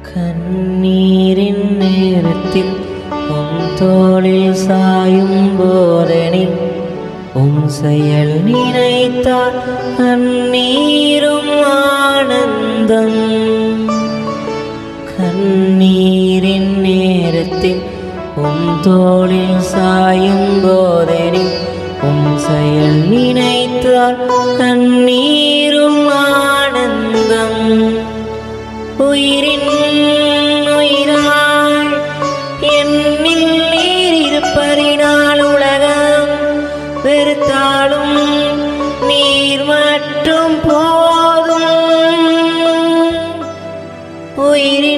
கண்ணீரின் நேரத்தில் உம் தோளில் சாயும் போதெனில் உம் செயல் நினைத்தால் கண்ணீரும் ஆனந்தம் கண்ணீரின் நேரத்தில் உம் தோளில் சாயும் போதெனில் உம் செயல் நினைத்தால் கண்ணீரும் ஆனந்தம் உயிரின் உயிராய் என்னில் நீர் இருப்பதினால் உலகம் வெறுத்தாலும் நீர் மட்டும் போதும் உயிரின்